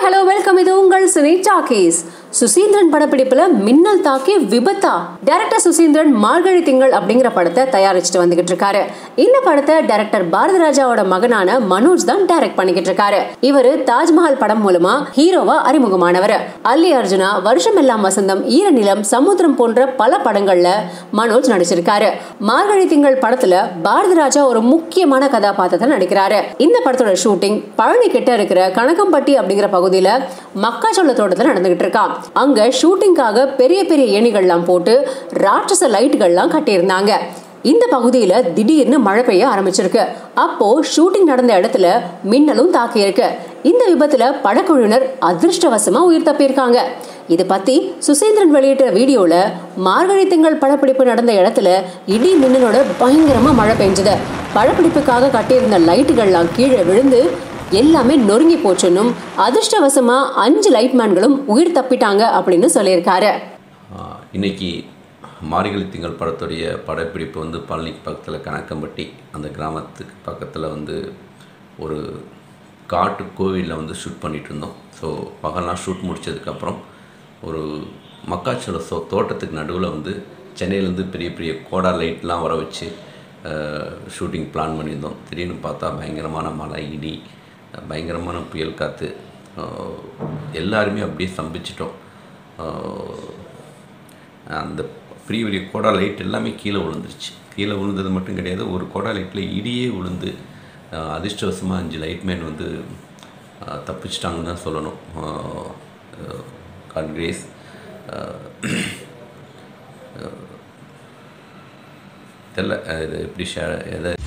hello welcome இது உங்கள் cine talkies Suseenthiran படப்பிடிப்புல மின்னல் தாக்கி விபத்தா டைரக்டர் சுசீந்திரன் மார்கழி திங்கள் அப்படிங்கிற படத்தை தயாரிச்சுட்டு வந்துகிட்டு இருக்காரு இந்த படத்தை டைரக்டர் பாரதி ராஜாவோட மகனான மனோஜ் தான் டைரக்ட் பண்ணிக்கிட்டு இருக்காரு இவரு தாஜ்மஹால் படம் மூலமா ஹீரோவா அறிமுகமானவர் அல்லி அர்ஜுனா வருஷம் எல்லாம் வசந்தம் ஈரநிலம் சமுத்திரம் போன்ற பல படங்கள்ல மனோஜ் நடிச்சிருக்காரு மார்கழி திங்கள் படத்துல பாரதி ராஜா ஒரு முக்கியமான கதாபாத்திரத்தை நடிக்கிறாரு இந்த படத்தோட ஷூட்டிங் பழனி கிட்ட இருக்கிற கணக்கம்பட்டி அப்படிங்கிற பகுதியில மக்காச்சோள தோட்டத்துல நடந்துகிட்டு இருக்கான் அங்க ஷூட்டிங்காக பெரிய பெரிய ஏணிகள்லாம் போட்டு ராட்சச லைட்டுகள்லாம் கட்டியிருந்தாங்க இந்த பகுதியில திடீர்னு மழை பெய்ய ஆரம்பிச்சிருக்கு அப்போ ஷூட்டிங் நடந்த இடத்துல மின்னலும் தாக்கி இருக்கு இந்த விபத்துல படக்குழுவினர் அதிர்ஷ்டவசமா உயிர் தப்பியிருக்காங்க இது பத்தி சுசேந்திரன் வெளியிட்ட வீடியோல மார்கழி திங்கள் படப்பிடிப்பு நடந்த இடத்துல இடி மின்னலோட பயங்கரமா மழை பெஞ்சது படப்பிடிப்புக்காக கட்டியிருந்த லைட்டுகள்லாம் கீழே விழுந்து எல்லாமே நொறுங்கி போச்சுன்னும் அதிர்ஷ்டவசமா அஞ்சு லைட்மேன்களும் உயிர் தப்பிட்டாங்க அப்படின்னு சொல்லியிருக்காரு ஆஹ் இன்னைக்கு மாரிகளி திங்கள் படத்துடைய படப்பிடிப்பு வந்து பழனிக்கு பக்கத்தில் கணக்கம்பட்டி அந்த கிராமத்துக்கு பக்கத்தில் வந்து ஒரு காட்டு கோவிலில் வந்து ஷூட் பண்ணிட்டு இருந்தோம் ஸோ பகல்லாம் ஷூட் முடிச்சதுக்கப்புறம் ஒரு மக்காச்சோள சோ தோட்டத்துக்கு நடுவில் வந்து சென்னையிலேருந்து பெரிய பெரிய கோடா லைட்லாம் வர வச்சு ஷூட்டிங் பிளான் பண்ணியிருந்தோம் திடீர்னு பார்த்தா பயங்கரமான மழை இடி பயங்கரமான புயல் காற்று எல்லாருமே அப்படியே ஸ்தம்பிச்சிட்டோம் ஆஹ் அந்த பெரிய பெரிய கோடா லைட் எல்லாமே கீழே விழுந்துருச்சு கீழே விழுந்தது மட்டும் கிடையாது ஒரு கோடா லைட்டில் இடியே விழுந்து ஆஹ் அதிர்ஷ்டவசமாக அஞ்சு லைட்மேன் வந்து ஆஹ் தப்பிச்சிட்டாங்கன்னு தான் சொல்லணும் காட் கிரேஸ் தெரில இது எப்படி ஷே எதை